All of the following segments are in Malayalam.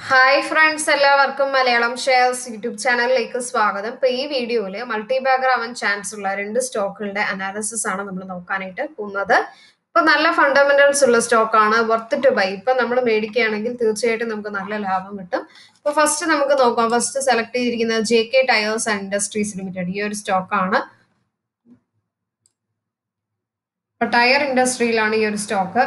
ഹായ് ഫ്രണ്ട്സ് എല്ലാവർക്കും മലയാളം ഷെയർസ് യൂട്യൂബ് ചാനലിലേക്ക് സ്വാഗതം ഇപ്പൊ ഈ വീഡിയോയിൽ മൾട്ടി ബാഗർ ആവാൻ ചാൻസ് ഉള്ള രണ്ട് സ്റ്റോക്കുകളുടെ അനാലിസിസ് ആണ് നമ്മൾ നോക്കാനായിട്ട് പോകുന്നത് ഇപ്പൊ നല്ല ഫണ്ടമെന്റൽസ് ഉള്ള സ്റ്റോക്കാണ് വർത്ത് ടു ബൈ ഇപ്പൊ നമ്മൾ മേടിക്കുകയാണെങ്കിൽ തീർച്ചയായിട്ടും നമുക്ക് നല്ല ലാഭം കിട്ടും ഇപ്പൊ ഫസ്റ്റ് നമുക്ക് നോക്കാം ഫസ്റ്റ് സെലക്ട് ചെയ്തിരിക്കുന്നത് J K tyres and industries limited ഈ ഒരു സ്റ്റോക്കാണ് ഇപ്പൊ ടയർ ഇൻഡസ്ട്രിയിലാണ് ഈ ഒരു സ്റ്റോക്ക്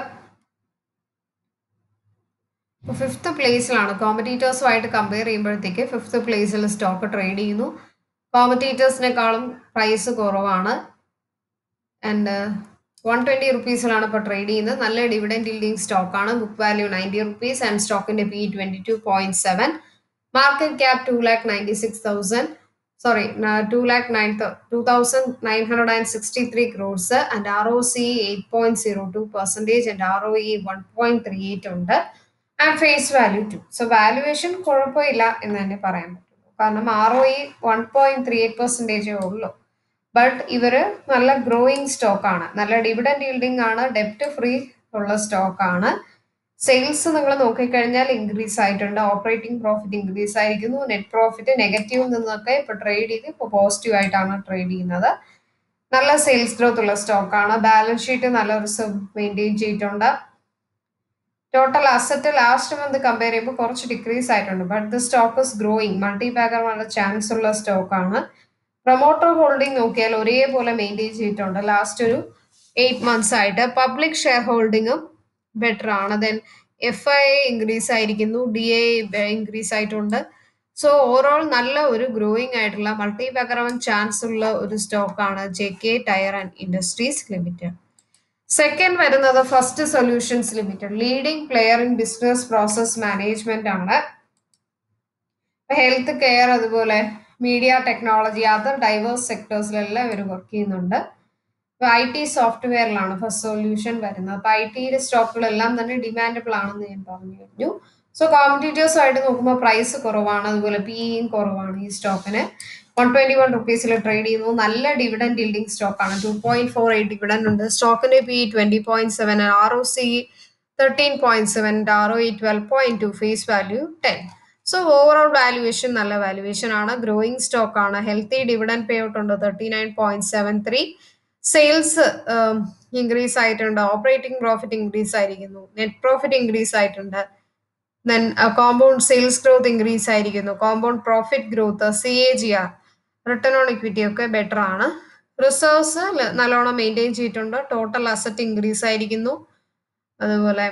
ഫിഫ്ത്ത് പ്ലേസിലാണ് കോമ്പറ്റീറ്റേഴ്സുമായിട്ട് കമ്പയർ ചെയ്യുമ്പോഴത്തേക്ക് ഫിഫ്ത്ത് പ്ലേസിൽ സ്റ്റോക്ക് ട്രേഡ് ചെയ്യുന്നു കോമ്പറ്റീറ്റേഴ്സിനെക്കാളും പ്രൈസ് കുറവാണ് ആൻഡ് വൺ ട്വൻറ്റി റുപ്പീസിലാണ് ഇപ്പോൾ ട്രേഡ് ചെയ്യുന്നത് നല്ല ഡിവിഡൻഡ് ഇൽഡിങ് സ്റ്റോക്കാണ് book value ninety rupees and സ്റ്റോക്കിന്റെ P twenty two point seven market cap two lakh ninety six thousand sorry two lakh nine two thousand nine hundred and sixty three crores and R O C eight point zero two percentage and R O E one point three eight ഉണ്ട് and face value two so valuation കുഴപ്പമില്ല എന്ന് തന്നെ പറയാൻ പറ്റുള്ളൂ കാരണം R O E one point three eight പെർസെൻറ്റേജേ ഉള്ളൂ ബട്ട് ഇവര് നല്ല ഗ്രോയിങ് സ്റ്റോക്കാണ് നല്ല ഡിവിഡൻഡ് ഈൽഡിംഗ് ആണ് ഡെപ്റ്റ് ഫ്രീ ഉള്ള സ്റ്റോക്കാണ് സെയിൽസ് നിങ്ങൾ നോക്കിക്കഴിഞ്ഞാൽ ഇൻക്രീസ് ആയിട്ടുണ്ട് ഓപ്പറേറ്റിംഗ് പ്രോഫിറ്റ് ഇൻക്രീസ് ആയിരിക്കുന്നു നെറ്റ് പ്രോഫിറ്റ് നെഗറ്റീവിൽ നിന്നൊക്കെ ഇപ്പോൾ ട്രേഡ് ചെയ്ത് ഇപ്പോൾ പോസിറ്റീവ് ആയിട്ടാണ് ട്രേഡ് ചെയ്യുന്നത് നല്ല സെയിൽസ് ഗ്രോത്ത് ഉള്ള സ്റ്റോക്കാണ് ബാലൻസ് ഷീറ്റ് നല്ല റിസർവ് മെയിൻറ്റെയിൻ ചെയ്തിട്ടുണ്ട് total asset last month compare ചെയ്യുമ്പോൾ കുറച്ച് ഡിക്രീസ് ആയിട്ടുണ്ട് but the stock is growing multi bagger നല്ല ചാൻസ് ഉള്ള സ്റ്റോക്കാണ് പ്രൊമോട്ടർ ഹോൾഡിംഗ് നോക്കിയാൽ ഒരേപോലെ മെയിൻറ്റെയിൻ ചെയ്തിട്ടുണ്ട് ലാസ്റ്റ് ഒരു എയ്റ്റ് മന്ത്സ് ആയിട്ട് പബ്ലിക് ഷെയർ ഹോൾഡിങ്ങും ബെറ്റർ ആണ് ദെൻ എഫ് ഐ ഇൻക്രീസ് ആയിരിക്കുന്നു ഡി എ ഇൻക്രീസ് ആയിട്ടുണ്ട് സോ ഓവറോൾ നല്ല ഒരു ഗ്രോയിങ് ആയിട്ടുള്ള മൾട്ടി ബാഗർ ചാൻസ് ഉള്ള ഒരു സ്റ്റോക്കാണ് J K tyre and industries limited second വരുന്നത് first solutions limited leading player in business process management ആണ് ഹെൽത്ത് കെയർ അതുപോലെ മീഡിയ ടെക്നോളജി അതർ ഡൈവേഴ്സ് സെക്ടേഴ്സിലെല്ലാം ഇവർ വർക്ക് ചെയ്യുന്നുണ്ട് ഐ ടി സോഫ്റ്റ്വെയറിലാണ് ഫസ്റ്റ് സൊല്യൂഷൻ വരുന്നത് അപ്പൊ ഐ ടിയുടെ സ്റ്റോക്കുകളെല്ലാം തന്നെ ഡിമാൻഡബിൾ ആണെന്ന് ഞാൻ പറഞ്ഞു കഴിഞ്ഞു സോ കോമ്പറ്റീറ്റേഴ്സും ആയിട്ട് നോക്കുമ്പോൾ പ്രൈസ് കുറവാണ് അതുപോലെ പിയും കുറവാണ് ഈ സ്റ്റോക്കിന് വൺ ട്വന്റി വൺ റുപ്പീസിൽ ട്രേഡ് ചെയ്യുന്നു നല്ല ഡിവിഡൻഡ് ഇൽഡിംഗ് സ്റ്റോക്കാണ് two point four eight dividend ഉണ്ട് സ്റ്റോക്കിന്റെ P twenty point seven R O C thirteen point seven R O E twelve point two face value ten so overall valuation നല്ല വാല്യുവേഷൻ ആണ് ഗ്രോയിങ് സ്റ്റോക്ക് ആണ് ഹെൽത്തി ഡിവിഡൻഡ് പേ ഔട്ട് ഉണ്ട് thirty nine point seven three sales increase ആയിട്ടുണ്ട് ഓപ്പറേറ്റിംഗ് പ്രോഫിറ്റ് ഇൻക്രീസ് ആയിരിക്കുന്നു നെറ്റ് പ്രോഫിറ്റ് ഇൻക്രീസ് ആയിട്ടുണ്ട് then compound sales growth increase ആയിരിക്കുന്നു compound profit growth C A G R return on equity ഒക്കെ ബെറ്റർ ആണ് റിസർവ്സ് നല്ലോണം മെയിൻറ്റെയിൻ ചെയ്തിട്ടുണ്ട് ടോട്ടൽ അസറ്റ് ഇൻക്രീസ് ആയിരിക്കുന്നു അതുപോലെ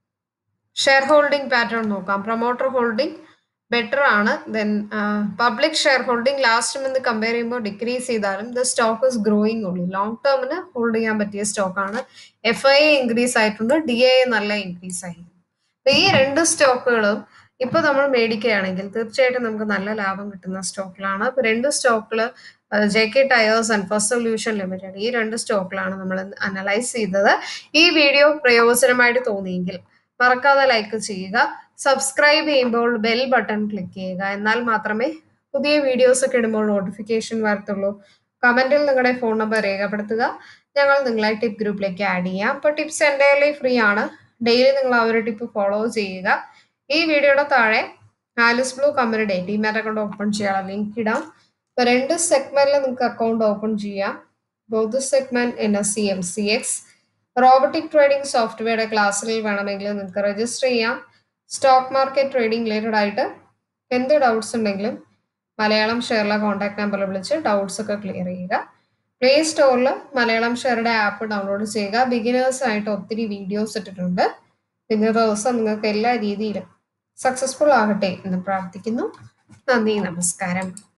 ഷെയർ ഹോൾഡിംഗ് പാറ്റേൺ നോക്കാം പ്രൊമോട്ടർ ഹോൾഡിംഗ് ബെറ്റർ ആണ് then public share holding last month compare ചെയ്യുമ്പോൾ ഡിക്രീസ് ചെയ്താലും ദ സ്റ്റോക്ക് ഇസ് ഗ്രോയിങ് ഉള്ളൂ ലോങ് ടേമിന് ഹോൾഡ് ചെയ്യാൻ പറ്റിയ സ്റ്റോക്കാണ് എഫ് ഐ എ ഇൻക്രീസ് ആയിട്ടുണ്ട് ഡി എ നല്ല ഇൻക്രീസ് ആയിരിക്കും ഈ രണ്ട് സ്റ്റോക്കുകളും ഇപ്പൊ നമ്മൾ മേടിക്കുകയാണെങ്കിൽ തീർച്ചയായിട്ടും നമുക്ക് നല്ല ലാഭം കിട്ടുന്ന സ്റ്റോക്കിലാണ് ഇപ്പൊ രണ്ട് സ്റ്റോക്കിൽ J K tyres and first solution limited ഈ രണ്ട് സ്റ്റോക്കിലാണ് നമ്മൾ അനലൈസ് ചെയ്തത് ഈ വീഡിയോ പ്രയോജനമായിട്ട് തോന്നിയെങ്കിൽ മറക്കാതെ ലൈക്ക് ചെയ്യുക സബ്സ്ക്രൈബ് ചെയ്യുമ്പോൾ ബെൽ ബട്ടൺ ക്ലിക്ക് ചെയ്യുക എന്നാൽ മാത്രമേ പുതിയ വീഡിയോസ് ഒക്കെ ഇടുമ്പോൾ നോട്ടിഫിക്കേഷൻ വരത്തുള്ളൂ കമന്റിൽ നിങ്ങളുടെ ഫോൺ നമ്പർ രേഖപ്പെടുത്തുക ഞങ്ങൾ നിങ്ങളെ ടിപ്പ് ഗ്രൂപ്പിലേക്ക് ആഡ് ചെയ്യാം അപ്പോൾ ടിപ്സ് എൻ്റയർലി ഫ്രീ ആണ് ഡെയിലി നിങ്ങൾ ആ ഒരു ടിപ്പ് ഫോളോ ചെയ്യുക ഈ വീഡിയോയുടെ താഴെ ആലിസ് ബ്ലൂ കമ്പനിയുടെ ഡിമാറ്റ് അക്കൗണ്ട് ഓപ്പൺ ചെയ്യാനുള്ള ലിങ്ക് ഇടാം ഇപ്പൊ രണ്ട് സെഗ്മെന്റിൽ നിങ്ങൾക്ക് അക്കൗണ്ട് ഓപ്പൺ ചെയ്യാം both segment N S C M C X robotic trading സോഫ്റ്റ്വെയറുടെ ക്ലാസ്സിൽ വേണമെങ്കിൽ നിങ്ങൾക്ക് രജിസ്റ്റർ ചെയ്യാം സ്റ്റോക്ക് മാർക്കറ്റ് ട്രേഡിംഗ് റിലേറ്റഡ് ആയിട്ട് എന്ത് ഡൗട്ട്സ് ഉണ്ടെങ്കിലും മലയാളം ഷെയറിലെ കോൺടാക്ട് നമ്പറിൽ വിളിച്ച് ഡൗട്ട്സ് ഒക്കെ ക്ലിയർ ചെയ്യുക പ്ലേ സ്റ്റോറിൽ മലയാളം ഷെയറുടെ ആപ്പ് ഡൗൺലോഡ് ചെയ്യുക ബിഗിനേഴ്സ് ആയിട്ട് ഒത്തിരി വീഡിയോസ് ഇട്ടിട്ടുണ്ട് ഇന്നത്തെ ദിവസം നിങ്ങൾക്ക് എല്ലാ രീതിയിലും സക്സസ്ഫുൾ ആകട്ടെ എന്ന് പ്രാർത്ഥിക്കുന്നു നന്ദി നമസ്കാരം